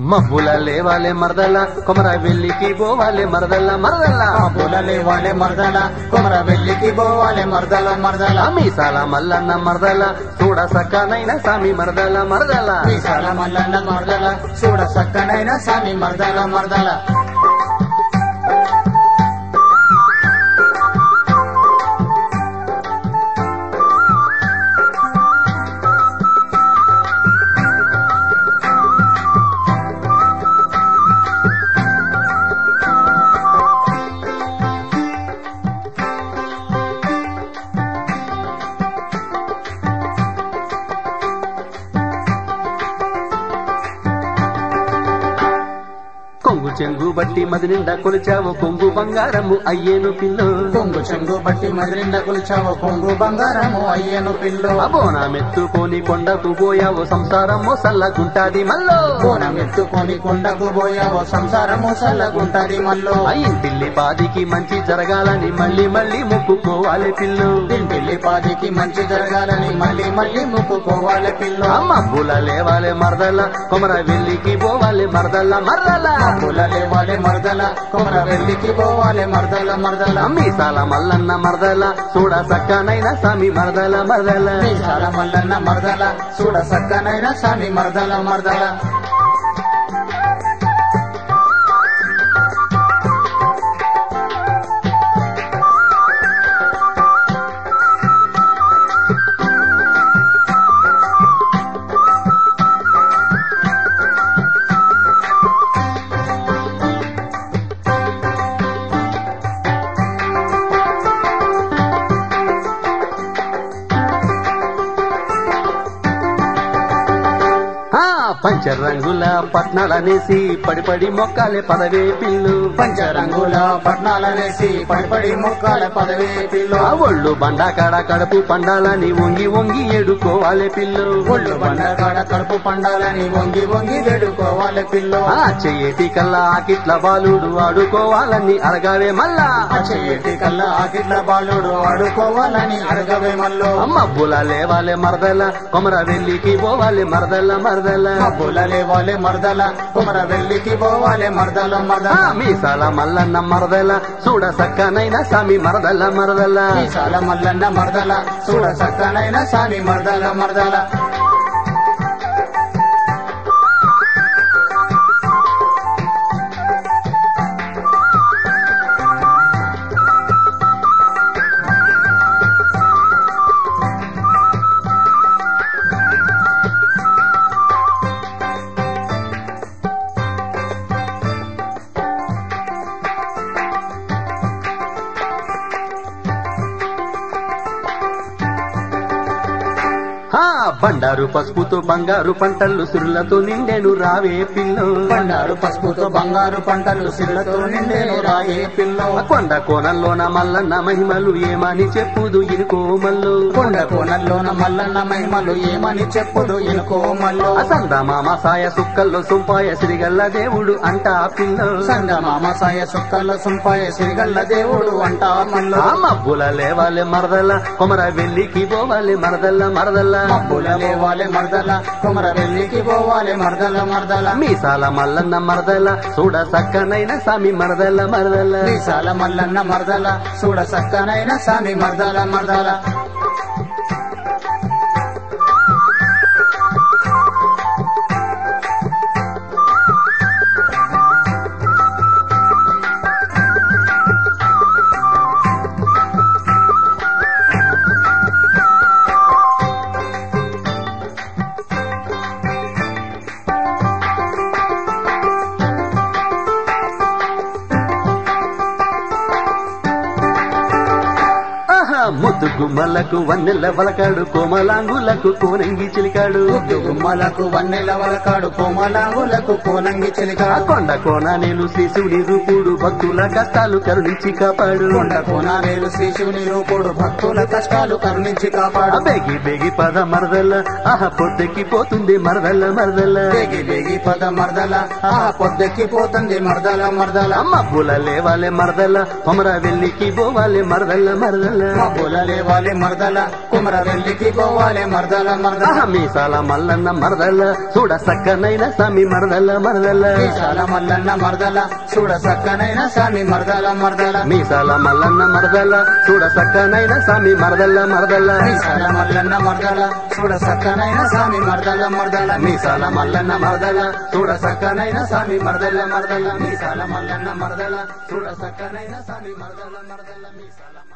మబ్బుల లేవాలే మరదల కొమర వెల్లికి పోవాలే మరదల్ల మరదల్ల పూలలే వాలే మర్దల కుమర వెళ్ళికి పోవాలే మర్దల మర్దల మీసాల మల్లన్న మరదల చూడ సక్కనైన సామి మరదల మరదల విశాల మల్లన్న మర్దల చూడ సక్కనైన సామి మర్దల మర్దల కొంగు చెంగు బట్టి మది నిండా కొలిచావు కొంగు బంగారము అయ్యేను పిల్లు కొంగు చెంగు బట్టి మదిరిండ కొలిచావు కొంగు బంగారము అయ్యను పిల్లు అబోనా మెత్తుకొని కొండకు పోయావు సంసారము సల్లగుంటాది మల్లో బోనం ఎత్తుకొని కొండకు పోయావు సంసారము సల్లగుంటది మల్లో ఆ ఇంటిల్లి పాదికి మంచి జరగాలని మళ్ళీ మళ్ళీ మొక్కుకోవాలి పిల్లు ఇంటిల్లి పాదికి మంచి జరగాలని మళ్ళీ మళ్ళీ ముక్కుకోవాలి పిల్లు అమ్మ బుల లేవాలే మరదల కొమర వెల్లికి పోవాలి మరదల్ల మరదల పుల్లలే వాలే మర్దల కుమర వెళ్ళికి పోవాలే మర్దల మర్దల మీసాల మల్లన్న మరదల చూడ సక్కనైన సామి మరదల మరదల విశాల మల్లన్న మర్దల చూడ సక్కనైన సామి మర్దల మర్దల ఆ పంచరంగుల పట్నాలనేసి పడి పడి మొక్కాలే పదవే పిల్లు పంచరంగుల పట్నాలనేసి పడిపడి ముక్కాల పదవే పిల్లు ఆ ఒళ్ళు బండాకాడ కడుపు పండాలని వంగి వంగి ఏడుకోవాలి పిల్లు ఒళ్ళు బండకాడ కడుపు పండాలని వంగి వంగి వేడుకోవాలి పిల్లు ఆ చెయ్యేటి కల్లా ఆకిట్ల బాలుడు ఆడుకోవాలని అడగావే మల్లా ఆ చెయ్యటి కల్లా ఆకిట్ల బాలుడు ఆడుకోవాలని అడగవే మల్లో అమ్మ బుల లేవాలే మరదల కొమర వెల్లికి పోవాలి మరదల్ల మరదల మబ్బుల లేవాలే మర్దల కుమర వెళ్ళికి పోవాలే మర్దల ఆ మర్దల మీసాల మల్లన్న మరదల చూడ సక్కనైన సామి మరదల్ల మరదల్ల విశాల మల్లన్న మర్దల చూడ సక్కనైన సామి మర్దల మర్దల ఆ బండారు పసుపుతో బంగారు పంటలు సురులతో నిండెను రావే పిల్లు బండారు పసుపుతో బంగారు పంటలు సిల్లతో నిండేను రాయే పిల్లో కొండ కోణంలోన మల్లన్న మహిమలు ఏమని చెప్పుదు ఇనుకో మల్లు కొండ కోణంలోన మల్లన్న మహిమలు ఏమని చెప్పుడు ఎనుకో మల్లో అసంద మామ సాయ సుక్కల్లో సొంపాయ శ్రీగల్ల దేవుడు అంటా పిల్లు సంగమామ సాయ సుక్కల సుంపాయ సిరిగల్ల దేవుడు అంటా మల్లో ఆ మబ్బుల లేవాలే మరదల కొమర వెల్లికి పోవాలి మరదల్ల మరదల్ల మబ్బుల లేవాలే మర్దల కుమర వెళ్ళికి పోవాలే మర్దల మర్దల మీసాల మల్లన్న మరదల చూడ సక్కనైన సామి మరదల్ల మరదల్ల విశాల మల్లన్న మర్దల చూడ సక్కనైన సామి మర్దల మర్దల ఆహా ముద్దు గుమ్మలకు వన్నెల వలకాడు కోమలాంగులకు కోనంగి చిలికాడు గుమ్మలకు వన్నెల వలకాడు కోమలాంగులకు కోనంగి ఆ చిలికాడు కొండ కోన నేను శిశుడి రూపుడు భక్తుల కష్టాలు కరుణించి కాపాడు కొండ కోనాలేలు శ్రీ శివుని రూపుడు భక్తుల కష్టాలు కరుణించి ఆ కాపాడు బేగి బేగి పద మరదల్ల ఆహా పొద్దెక్కి పోతుంది మరదల్ల మరదల్ల బేగి బేగి పద మర్దల ఆ పొద్దెక్కి పోతుంది మర్దల మర్దల అమ్మ బుల లేవాలే మరదల్ల కొమర వెల్లికి పోవాలి మరదల్ల మరదల్ల పూలలేవాలి మరదల కుమర వెళ్ళికి పోవాలి మరదల మరదల ఆహా మీసాల మల్లన్న మరదల చూడ సక్కనైన సమి మరదల మరదల మీసాల మల్లన్న మరదల చూడ సక్కనైన సామి మరదల మరదల మీసాల మల్లన్న మరదల చూడ సక్కనైన సమి మరదల మరదల మీసాల మల్లన్న మరదల చూడ సక్కనైన సామి మరదల మరదల మీసాల మల్లన్న మరదల చూడ సక్కనైన సామి మరదల మరదల మీసాల మల్లన్న మరదల చూడ సక్కనైన సామి మరదల మరదల మీసాల